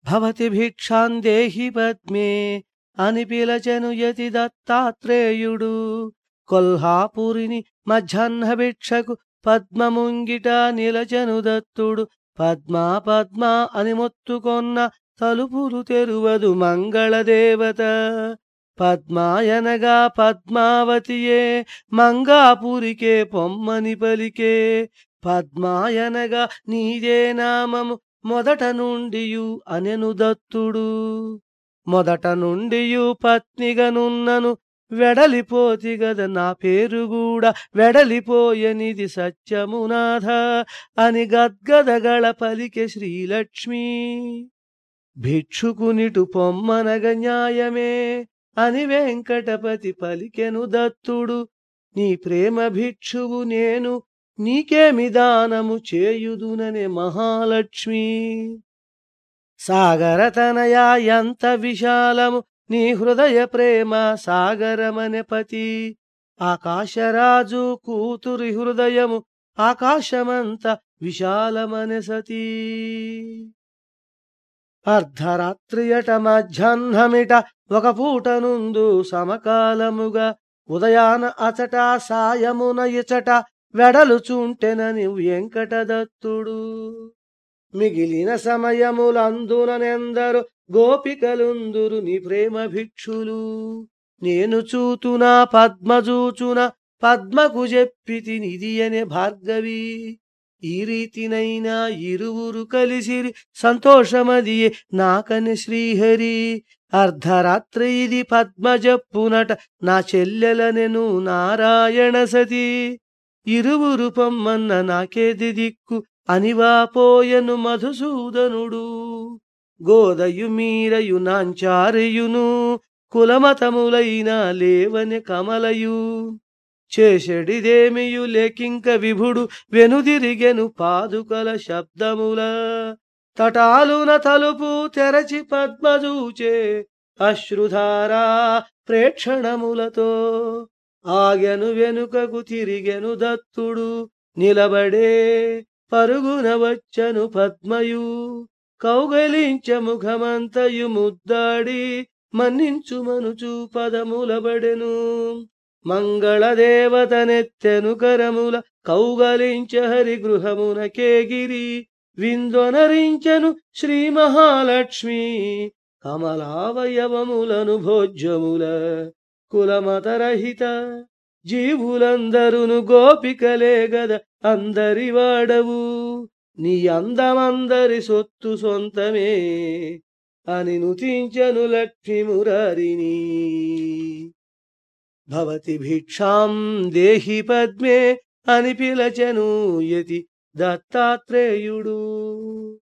భవతి భిక్షాం దేహి పద్మే అని పిలచెను యతి దత్తాత్రేయుడు కొల్హాపురిని మధ్యాహ్న భిక్షకు పద్మముంగిట నిలచెను దత్తుడు పద్మా పద్మా అని మొత్తుకొన్న తలుపులు తెరువదు మంగళదేవత పద్మాయనగా పద్మావతియే మంగాపురికే పొమ్మని పలికే పద్మాయనగా నీదే నామము మొదట నుండియు అనెను దత్తుడు మొదట నుండియు పత్నిగనున్నను వెడలిపోతి గద నా పేరు కూడా వెడలిపోయనిది సత్యమునాథ అని గద్గదగళ పలికె శ్రీలక్ష్మి భిక్షుకునిటు పొమ్మనగ న్యాయమే అని వెంకటపతి పలికెను దత్తుడు నీ ప్రేమ భిక్షువు నేను నీకేమి దానము చేయుదుననే మహాలక్ష్మి సాగరతనయా ఎంత విశాలము నీ హృదయ ప్రేమ సాగరమనే పతి ఆకాశరాజు కూతురి హృదయము ఆకాశమంత విశాలమనే సతీ అర్ధరాత్రియట మధ్యాహ్నమిట ఒక పూట నుండు సమకాలముగా ఉదయాన అచట సాయమున ఇచట వెడలుచుంటెనని వెంకటదత్తుడు మిగిలిన సమయములందుననెందరు గోపికలుందురు నీ ప్రేమ భిక్షులు నేను చూతునా పద్మజూచున పద్మకు చెప్పితి నిది అనే భార్గవి ఈ రీతినైనా ఇరువురు కలిసిరి సంతోషమదియే నాకని శ్రీహరి అర్ధరాత్రి ఇది పద్మజప్పునట నా చెల్లెలనెను నారాయణ సతి ఇరువురు పొమ్మన్న నాకేది దిక్కు అనివాపోయను మధుసూదనుడు గోదయు మీరయు నాంచారయును కులమతములైన లేవని కమలయు చేసెడిదేమియు లేకింక విభుడు వెనుదిరిగెను పాదుకల శబ్దముల తటాలున తలుపు తెరచి పద్మజూచే అశ్రుధారా ప్రేక్షణములతో ఆగెను వెనుకకు తిరిగెను దత్తుడు నిలబడే పరుగున వచ్చను పద్మయు కౌగలించ ముఖమంతయు ముద్దాడి మన్నించుమనుచు పదములబడెను మంగళదేవతనెత్తెను కరముల కౌగలించ హరి గృహమున కేగిరి విందొనరించెను శ్రీ మహాలక్ష్మి కమలావయవములను భోజ్యముల కులమతరహిత జీవులందరును గోపికలే గద అందరి వాడవు నీ అందమందరి సొత్తు సొంతమే అని నుతించను లక్ష్మి మురారిని భవతి భిక్షాం దేహి పద్మే అని పిలచెను యతి దత్తాత్రేయుడు